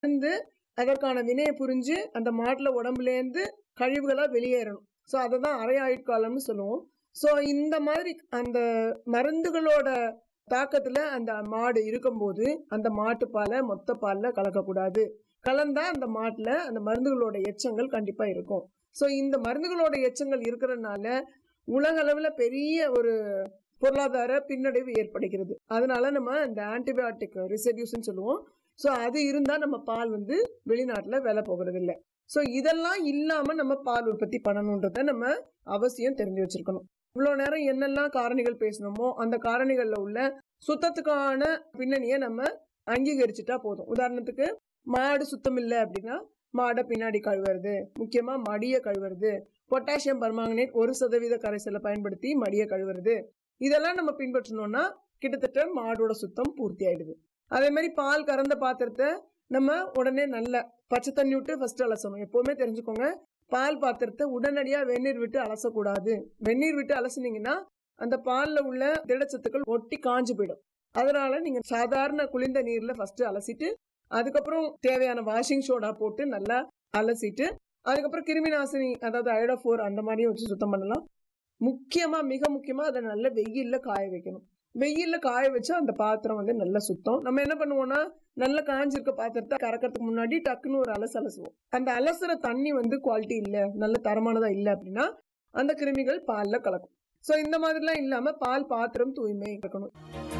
வந்து அதற்கான வினையை புரிஞ்சு அந்த மாட்டுல உடம்புலேருந்து கழிவுகளா வெளியேறணும் ஸோ அதை தான் அரை ஆயுட்காலம்னு சொல்லுவோம் ஸோ இந்த மாதிரி அந்த மருந்துகளோட தாக்கத்துல அந்த மாடு இருக்கும்போது அந்த மாட்டு பாலை மொத்த பால்ல கலக்கக்கூடாது கலந்தா அந்த மாட்டுல அந்த மருந்துகளோட எச்சங்கள் கண்டிப்பா இருக்கும் ஸோ இந்த மருந்துகளோட எச்சங்கள் இருக்கிறதுனால உலக அளவுல பெரிய ஒரு பொருளாதார பின்னடைவு ஏற்படுகிறது அதனால நம்ம இந்த ஆன்டிபயோட்டிக் ரிசெடியூஸ்ன்னு சொல்லுவோம் ஸோ அது இருந்தா நம்ம பால் வந்து வெளிநாட்டுல விலை போகிறது இல்லை ஸோ இதெல்லாம் இல்லாம நம்ம பால் உற்பத்தி பண்ணணுன்றத நம்ம அவசியம் தெரிஞ்சு வச்சிருக்கணும் இவ்வளோ நேரம் என்னெல்லாம் காரணிகள் பேசணுமோ அந்த காரணிகள்ல உள்ள சுத்தத்துக்கான பின்னணியை நம்ம அங்கீகரிச்சுட்டா போதும் உதாரணத்துக்கு மாடு சுத்தம் இல்லை அப்படின்னா மாடை பின்னாடி கழுவுறது முக்கியமா மடியை கழுவுறது பொட்டாசியம் பர்மாங்கனேட் ஒரு சதவீத கரைசலை பயன்படுத்தி மடியை கழுவுறது இதெல்லாம் நம்ம பின்பற்றணும்னா கிட்டத்தட்ட மாடோட சுத்தம் பூர்த்தி ஆயிடுது அதே மாதிரி பால் கறந்த பாத்திரத்தை நம்ம உடனே நல்ல பச்சை தண்ணி விட்டு ஃபர்ஸ்ட் அலசணும் எப்பவுமே தெரிஞ்சுக்கோங்க பால் பாத்திரத்தை உடனடியா வெந்நீர் விட்டு அலசக்கூடாது வெந்நீர் விட்டு அலசுனீங்கன்னா அந்த பால்ல உள்ள திடச்சத்துக்கள் ஒட்டி காஞ்சு போயிடும் அதனால நீங்க சாதாரண குளிர்ந்த நீர்ல ஃபர்ஸ்ட் அலசிட்டு அதுக்கப்புறம் தேவையான வாஷிங் சோடா போட்டு நல்லா அலசிட்டு அதுக்கப்புறம் கிருமி நாசினி அதாவது அயோடோஃபோர் அந்த மாதிரியும் வச்சு சுத்தம் பண்ணலாம் முக்கியமா மிக முக்கியமா அதை நல்ல வெயில்ல காய வைக்கணும் வெயில்ல காய வச்சா அந்த பாத்திரம் வந்து நல்ல சுத்தம் நம்ம என்ன பண்ணுவோம்னா நல்ல காஞ்சிருக்க பாத்திரத்தை கறக்கிறதுக்கு முன்னாடி டக்குன்னு ஒரு அலசு அலசுவோம் அந்த அலசுற தண்ணி வந்து குவாலிட்டி இல்ல நல்ல தரமானதா இல்ல அப்படின்னா அந்த கிருமிகள் பால்ல கலக்கும் சோ இந்த மாதிரிலாம் இல்லாம பால் பாத்திரம் தூய்மை இருக்கணும்